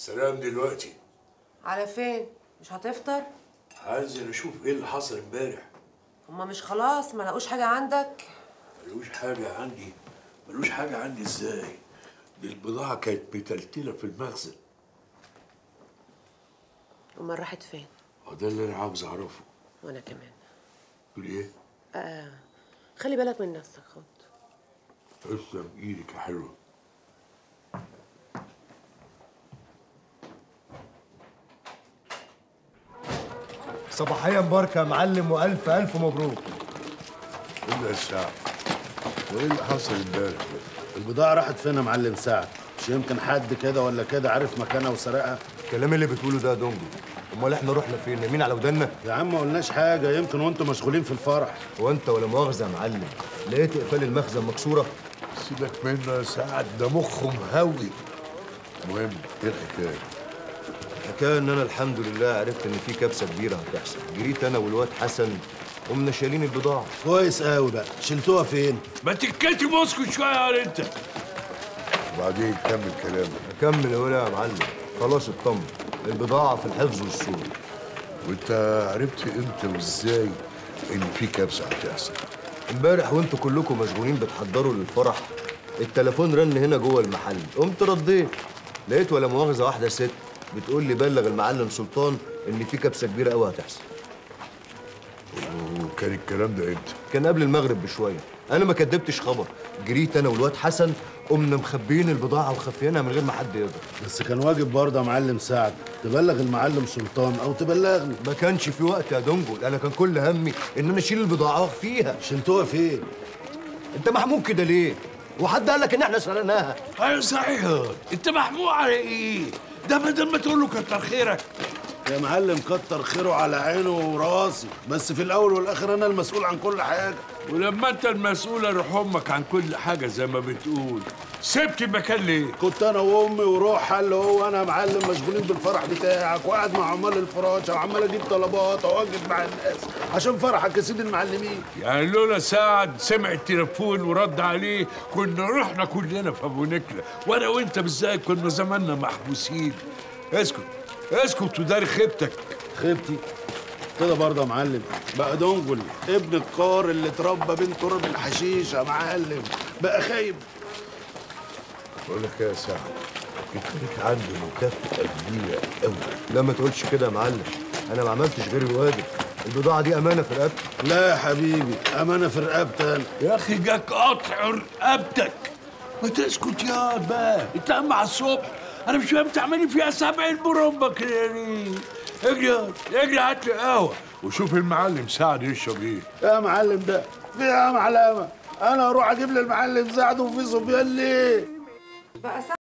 سلام دلوقتي على فين مش هتفطر هنزل اشوف ايه اللي حصل امبارح هما مش خلاص ما لقوش حاجه عندك ملوش حاجه عندي ملوش حاجه عندي ازاي دي البضاعه كانت متلتله في المخزن امال راحت فين هو ده اللي انا عاوز اعرفه وانا كمان تقول ايه آه. خلي بالك من نفسك خد تسلم ايدك يا حلوه صباحية مباركة يا معلم وألف ألف مبروك الا الساعه وايه اللي حصل امبارح البضاعة راحت فين يا معلم سعد؟ مش يمكن حد كده ولا كده عارف مكانها وسرقها؟ الكلام اللي بتقوله ده يا دونجو أمال إحنا رحنا فين؟ نايمين على ودنا؟ يا عم ما قلناش حاجة يمكن وانتم مشغولين في الفرح هو أنت ولا مؤاخذة يا معلم لقيت إقفال المخزن مكسورة؟ سيبك منه يا سعد ده مخه مهوي المهم ايه الحكايه الحكاية إن أنا الحمد لله عرفت إن في كبسة كبيرة هتحصل جريت أنا والواد حسن قمنا شايلين البضاعة كويس قوي بقى شلتوها فين؟ ما تتكتي مسكت شويه يا انت وبعدين كمل كلامك أكمل يا ولا يا معلم خلاص اطمن البضاعة في الحفظ والصون وانت عرفت امتى وازاي ان في كبسه هتحصل امبارح وانتوا كلكم مشغولين بتحضروا للفرح التليفون رن هنا جوه المحل قمت رديت لقيت ولا مؤاخذه واحده ست بتقول لي بلغ المعلم سلطان ان في كبسه كبيره قوي هتحصل وكان الكلام ده امتى كان قبل المغرب بشويه انا ما كدبتش خبر جريت انا والواد حسن قمنا مخبيين البضاعه وخفينها من غير ما حد يقدر بس كان واجب برضه يا معلم سعد تبلغ المعلم سلطان أو تبلغني ما كانش في وقت يا دنجل انا كان كل همي ان انا اشيل البضاعه واخفيها شلتوها فين؟ انت محمود كده ليه وحد قال لك ان احنا سرقناها ايوه صحيح انت محمود على ايه ده بدل ما تقول له كتر خيرك يا معلم كتر خيره على عينه وراسي بس في الأول والآخر أنا المسؤول عن كل حاجة ولما انت المسؤول اروح امك عن كل حاجه زي ما بتقول سبت المكان ليه كنت أنا وأمي وروح حل هو وأنا يا معلم مشغولين بالفرح بتاعك وقاعد مع عمال الفراشة وعمال أجيب طلبات وأوجد مع الناس عشان فرحك يا سيدي المعلمين يعني لولا سعد سمع التليفون ورد عليه كنا رحنا كلنا في ابو نكله وانا وانت بالذات كنا زماننا محبوسين اسكت اسكت وداري خيبتك خيبتي كده برضه يا معلم بقى دنجل ابن الكار اللي اتربى بين تراب الحشيش يا معلم بقى خايب بقول لك ايه يا سعد انت ليك عندي مكافاه كبيره قوي لا ما تقولش كده يا معلم انا ما عملتش غير الواجب البضاعه دي امانه في رقبتي لا يا حبيبي امانه في رقبتي انا يا اخي جاك قطع رقبتك ما تسكت يا بقى انت مع الصبح انا مش فاهم تعملي فيها سبعين برمبة كده ليه اجري يا- اجري هات لي قهوه وشوف المعلم سعد يشرب ايه يا معلم ده في إيه يا معلمه انا اروح اجيب للمعلم سعد وفي صبيان ليه بقى